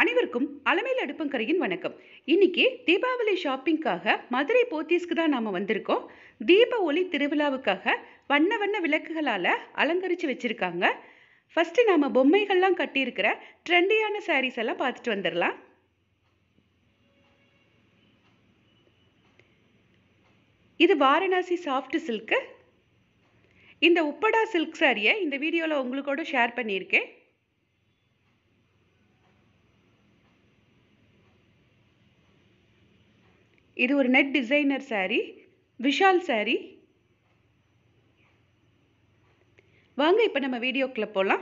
அனைவருக்கும் அலமேல் அடுப்பங்கரையின் வணக்கம் இன்னைக்கு தீபாவளி ஷாப்பிங்காக மதுரை போத்தீஸ்க்கு தான் நாம வந்திருக்கோம் தீப ஒளி திருவிழாவுக்காக வண்ண வண்ண விளக்குகளால அலங்கரிச்சு வச்சிருக்காங்க ஃபர்ஸ்ட் நாம பொம்மைகள்லாம் கட்டியிருக்கிற ட்ரெண்டியான சாரீஸ் எல்லாம் பார்த்துட்டு வந்துடலாம் இது வாரணாசி சாஃப்ட் சில்க்கு இந்த உப்படா சில்க் சாரியை இந்த வீடியோவில் உங்களுக்கோட ஷேர் பண்ணியிருக்கேன் இது ஒரு net designer saree Vishal saree வாங்க இப்போ நம்ம வீடியோக்குள்ள போகலாம்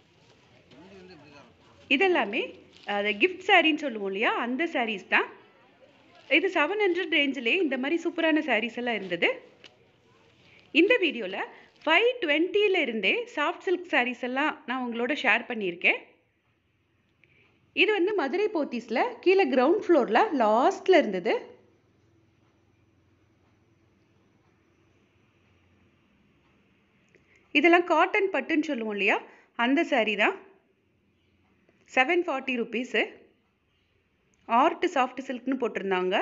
இதெல்லாமே அது கிஃப்ட் சாரின்னு சொல்லுவோம் இல்லையா அந்த sarees தான் இது செவன் ஹண்ட்ரட் ரேஞ்சிலே இந்த மாதிரி சூப்பரான sarees எல்லாம் இருந்தது இந்த வீடியோவில் ஃபைவ் டுவெண்ட்டியில் இருந்தே சாஃப்ட் சில்க் sarees எல்லாம் நான் உங்களோட ஷேர் பண்ணியிருக்கேன் இது வந்து மதுரை போத்தீஸில் கீழே கிரவுண்ட் ஃப்ளோரில் லாஸ்ட்டில் இருந்தது இதெல்லாம் காட்டன் பட்டுன்னு சொல்லுவோம் இல்லையா அந்த saree தான் seven forty rupees art soft சில்க்னு போட்டிருந்தாங்க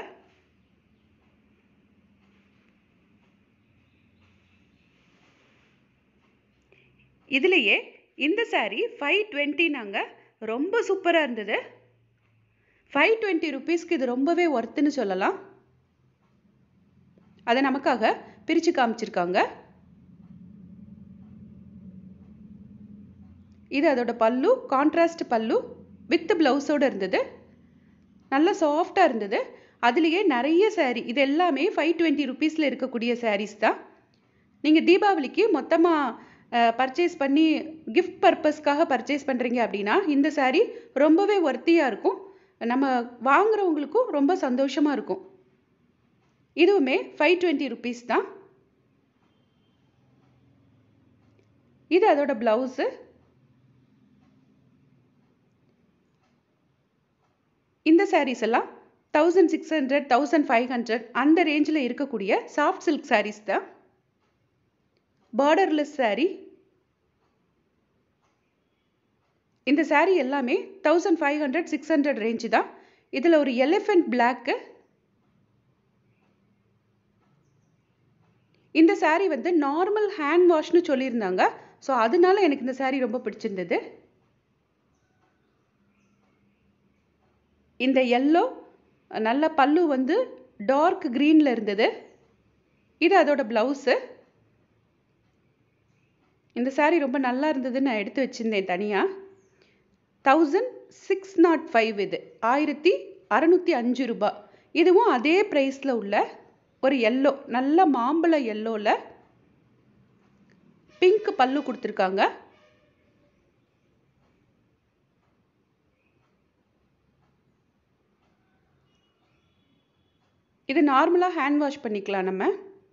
இதுலேயே இந்த saree ஃபைவ் டுவெண்ட்டினாங்க ரொம்ப சூப்பராக இருந்தது ஃபைவ் டுவெண்ட்டி ருபீஸ்க்கு இது ரொம்பவே ஒர்த்துன்னு சொல்லலாம் அதை நமக்காக பிரித்து காமிச்சிருக்காங்க இது அதோட பல்லு கான்ட்ராஸ்ட் பல்லு வித் ப்ளவுஸோடு இருந்தது நல்லா சாஃப்டாக இருந்தது அதுலேயே நிறைய saree இது எல்லாமே ஃபைவ் டுவெண்ட்டி ருபீஸில் இருக்கக்கூடிய sarees தான் நீங்கள் தீபாவளிக்கு மொத்தமாக பர்ச்சேஸ் பண்ணி கிஃப்ட் பர்பஸ்க்காக பர்ச்சேஸ் பண்ணுறீங்க அப்படின்னா இந்த saree ரொம்பவே ஒர்த்தியாக இருக்கும் நம்ம வாங்குறவங்களுக்கும் ரொம்ப சந்தோஷமாக இருக்கும் இதுவுமே ஃபைவ் டுவெண்ட்டி ருபீஸ் தான் இது அதோட ப்ளவுஸு இந்த சாரீஸ் எல்லாம் thousand six hundred thousand five hundred அந்த ரேஞ்சில் இருக்கக்கூடிய சாஃப்ட் சில்க் சாரீஸ் தான் பார்டர்லெஸ் saree இந்த saree எல்லாமே thousand five hundred six hundred range தான் இதில் ஒரு எலிஃபென்ட் பிளாக்கு இந்த saree வந்து நார்மல் ஹேண்ட் வாஷ்னு சொல்லியிருந்தாங்க ஸோ அதனால எனக்கு இந்த saree ரொம்ப பிடிச்சிருந்தது இந்த எல்லோ நல்ல பல்லு வந்து டார்க் க்ரீனில் இருந்தது இது அதோட ப்ளவுஸு இந்த saree ரொம்ப நல்லா இருந்ததுன்னு நான் எடுத்து வச்சுருந்தேன் தனியாக தௌசண்ட் சிக்ஸ் நாட் ஃபைவ் இது ஆயிரத்தி அறநூற்றி அஞ்சு ரூபாய் இதுவும் அதே ப்ரைஸில் உள்ள ஒரு எல்லோ நல்ல மாம்பழ எல்லோவில் பிங்க் பல்லு கொடுத்துருக்காங்க இது நார்மலாக ஹேண்ட் வாஷ் பண்ணிக்கலாம் நம்ம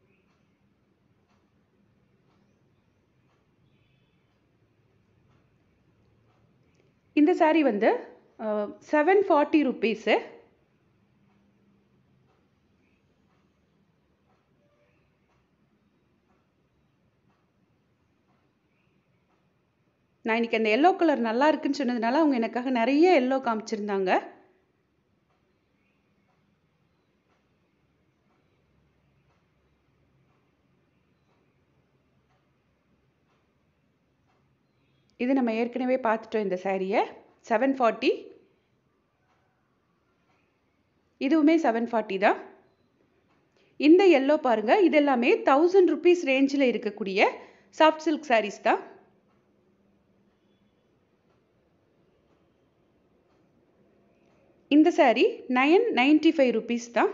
இந்த saree வந்து செவன் ஃபார்ட்டி ருபீஸு நான் இன்னைக்கு அந்த எல்லோ கலர் நல்லா இருக்குன்னு சொன்னதுனால அவங்க எனக்காக நிறைய எல்லோ காமிச்சிருந்தாங்க இது நம்ம ஏற்கனவே பார்த்துட்டோம் இந்த சாரியை செவன் ஃபார்ட்டி இதுவுமே செவன் ஃபார்ட்டி தான் இந்த எல்லோ பாருங்க இது எல்லாமே தௌசண்ட் ருபீஸ் ரேஞ்சில் இருக்கக்கூடிய சாஃப்ட் சில்க் சாரீஸ் தான் இந்த saree nine ninety five rupees தான்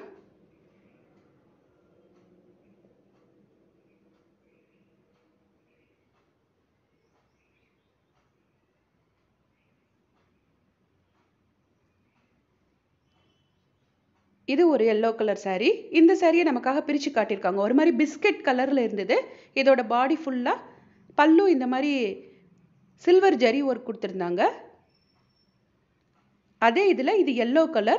இது ஒரு எல்லோ கலர் saree இந்த சாரியை நமக்காக பிரித்து காட்டியிருக்காங்க ஒரு மாதிரி பிஸ்கட் கலரில் இருந்தது இதோட பாடி ஃபுல்லாக பல்லு இந்த மாதிரி சில்வர் ஜரி ஒர்க் கொடுத்துருந்தாங்க அதே இதில் இது எல்லோ கலர்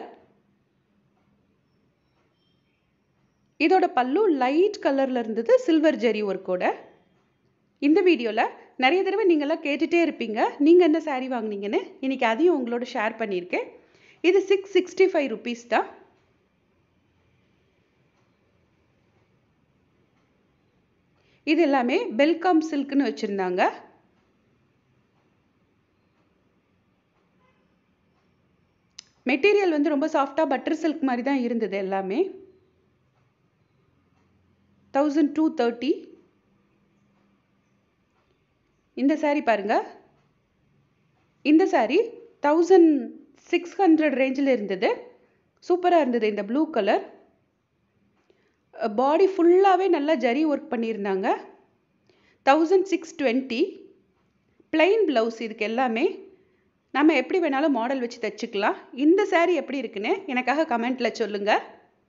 இதோட பல்லு லைட் கலரில் இருந்தது சில்வர் ஜெரி ஒர்க்கோட இந்த வீடியோவில் நிறைய தடவை நீங்களாம் கேட்டுகிட்டே இருப்பீங்க நீங்கள் என்ன saree வாங்குனீங்கன்னு இன்னைக்கு அதையும் உங்களோட ஷேர் பண்ணியிருக்கேன் இது சிக்ஸ் சிக்ஸ்டி ஃபைவ் ருபீஸ் தான் இது எல்லாமே பெல்காம் சில்க்னு வச்சுருந்தாங்க மெட்டீரியல் வந்து ரொம்ப சாஃப்டாக பட்டர் சில்க் மாதிரி தான் இருந்தது எல்லாமே தௌசண்ட் டூ தேர்ட்டி இந்த சாரீ பாருங்க இந்த சாரீ தௌசண்ட் சிக்ஸ் ஹண்ட்ரட் ரேஞ்சில் இருந்தது சூப்பராக இருந்தது இந்த ப்ளூ கலர் பாடி ஃபுல்லாகவே நல்லா ஜரி ஒர்க் பண்ணியிருந்தாங்க thousand six twenty plain blouse இதுக்கு எல்லாமே நம்ம எப்படி வேணாலும் மாடல் வச்சு தைச்சிக்கலாம் இந்த சாரீ எப்படி இருக்குன்னு எனக்காக கமெண்ட்டில் சொல்லுங்கள்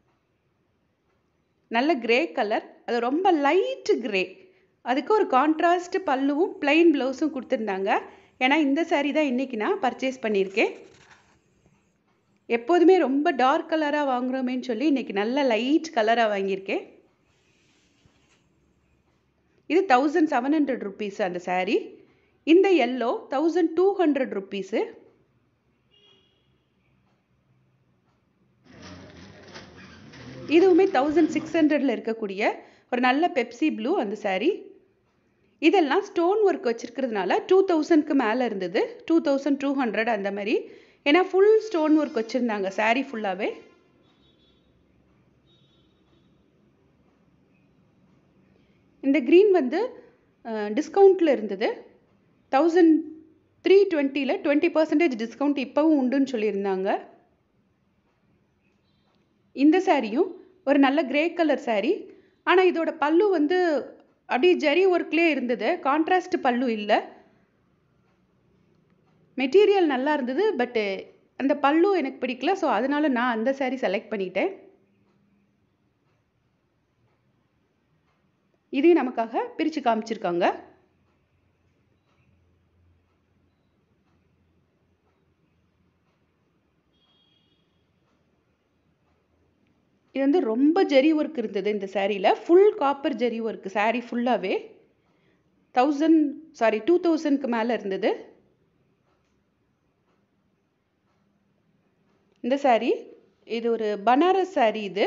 நல்ல கிரே கலர் அது ரொம்ப லைட்டு கிரே அதுக்கு ஒரு கான்ட்ராஸ்ட் பல்லுவும் பிளைன் ப்ளவுஸும் கொடுத்துருந்தாங்க ஏன்னா இந்த சாரீ தான் இன்றைக்கி நான் பர்ச்சேஸ் பண்ணியிருக்கேன் எப்போதுமே ரொம்ப டார்க் கலராக வாங்குகிறோமேன்னு சொல்லி இன்றைக்கி நல்ல லைட் கலராக வாங்கியிருக்கேன் இது தௌசண்ட் செவன் ஹண்ட்ரட் ருபீஸ் அந்த சாரீ இந்த yellow thousand two hundred rupees இதுவுமே தௌசண்ட் சிக்ஸ் ஹண்ட்ரடில் இருக்கக்கூடிய ஒரு நல்ல பெப்சி ப்ளூ அந்த சாரீ இதெல்லாம் ஸ்டோன் ஒர்க் வச்சுருக்கிறதுனால டூ தௌசண்ட்க்கு மேலே இருந்தது டூ தௌசண்ட் டூ ஹண்ட்ரட் அந்த மாதிரி ஏன்னா ஃபுல் ஸ்டோன் ஒர்க் வச்சுருந்தாங்க சாரீ ஃபுல்லாகவே இந்த க்ரீன் வந்து டிஸ்கவுண்ட்டில் இருந்தது தௌசண்ட் த்ரீ டுவெண்ட்டியில் டுவெண்ட்டி பர்சன்டேஜ் டிஸ்கவுண்ட் இப்போவும் உண்டுன்னு சொல்லியிருந்தாங்க இந்த சாரியும் ஒரு நல்ல கிரே கலர் சாரீ ஆனால் இதோட பல்லு வந்து அப்படியே ஜரி ஒர்க்லேயே இருந்தது கான்ட்ராஸ்ட் பல்லு இல்லை மெட்டீரியல் நல்லா இருந்தது பட்டு அந்த பல்லு எனக்கு பிடிக்கல ஸோ அதனால நான் அந்த சாரீ செலக்ட் பண்ணிட்டேன் இதையும் நமக்காக பிரித்து காமிச்சிருக்காங்க இது வந்து ரொம்ப ஜெரி ஒர்க் இருந்தது இந்த சாரியில் full copper zari work saree ஃபுல்லாகவே தௌசண்ட் சாரி டூ தௌசண்ட்க்கு மேலே இருந்தது இந்த சாரீ இது ஒரு பனாரஸ் சாரீ இது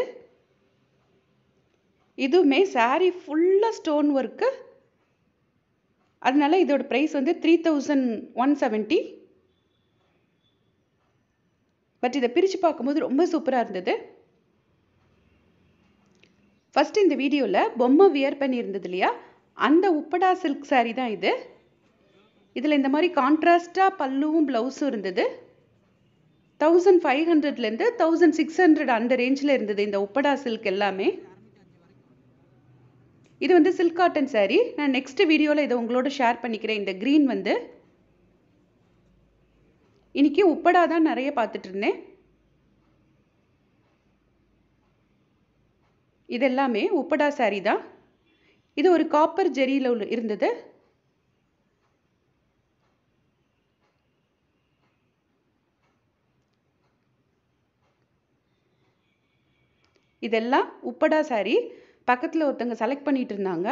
இதுவுமே சாரீ ஃபுல்லாக ஸ்டோன் ஒர்க்கு அதனால இதோட ப்ரைஸ் வந்து three thousand one seventy but இதை பிரித்து பார்க்கும்போது ரொம்ப சூப்பராக இருந்தது ஃபஸ்ட் இந்த வீடியோவில் பொம்மை வியர் பண்ணியிருந்தது இல்லையா அந்த உப்படா சில்க் சாரீ தான் இது இதில் இந்த மாதிரி கான்ட்ராஸ்டாக பல்லுவும் ப்ளவுஸும் இருந்தது தௌசண்ட் ஃபைவ் ஹண்ட்ரட்லேருந்து தௌசண்ட் சிக்ஸ் ஹண்ட்ரட் அந்த ரேஞ்சில் இருந்தது இந்த உப்படா சில்க் எல்லாமே இது வந்து சில்க் காட்டன் சாரீ நான் நெக்ஸ்ட் வீடியோவில் இதை உங்களோட ஷேர் பண்ணிக்கிறேன் இந்த க்ரீன் வந்து இன்னைக்கு உப்படா தான் நிறைய பார்த்துட்டு இருந்தேன் இது எல்லாமே உப்படா சாரீ தான் இது ஒரு காப்பர் ஜெரியில் உள்ள இருந்தது இதெல்லாம் உப்படா சாரீ பக்கத்தில் ஒருத்தங்க செலக்ட் பண்ணிட்டு இருந்தாங்க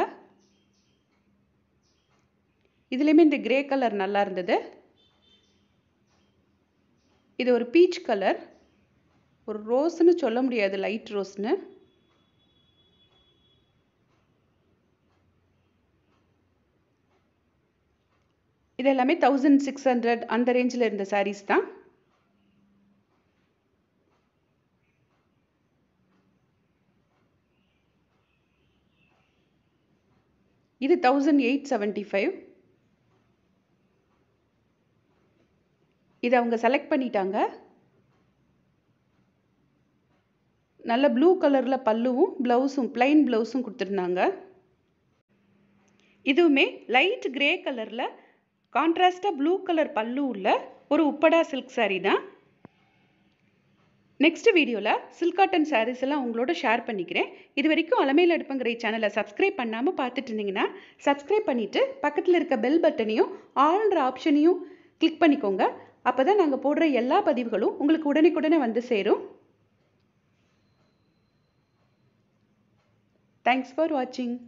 இதுலேயுமே இந்த கிரே கலர் நல்லா இருந்தது இது ஒரு பீச் கலர் ஒரு ரோஸ்னு சொல்ல முடியாது லைட் ரோஸ்னு இது எல்லாமே தௌசண்ட் சிக்ஸ் ஹண்ட்ரட் அந்த ரேஞ்சில் இருந்த சாரீஸ் தான் இது தௌசண்ட் எயிட் செவன்ட்டி ஃபைவ் இதை அவங்க செலக்ட் பண்ணிட்டாங்க நல்ல ப்ளூ கலரில் பல்லுவும் ப்ளவுஸும் பிளைன் ப்ளவுஸும் கொடுத்துருந்தாங்க இதுவுமே லைட் கிரே கலரில் கான்ட்ராஸ்டாக ப்ளூ கலர் பல்லு உள்ள ஒரு உப்படா சில்க் சாரீ தான் நெக்ஸ்ட் வீடியோவில் சில்க் காட்டன் சாரீஸ் எல்லாம் உங்களோட ஷேர் பண்ணிக்கிறேன் இது வரைக்கும் அலமையில் அடுப்புங்கிற சேனலை சப்ஸ்கிரைப் பண்ணாமல் பார்த்துட்டு இருந்தீங்கன்னா சப்ஸ்கிரைப் பண்ணிவிட்டு பக்கத்தில் இருக்க பெல் பட்டனையும் ஆல்ன்ற ஆப்ஷனையும் கிளிக் பண்ணிக்கோங்க அப்போ தான் நாங்கள் போடுற எல்லா பதிவுகளும் உங்களுக்கு உடனுக்குடனே வந்து சேரும் தேங்க்ஸ் ஃபார் வாட்சிங்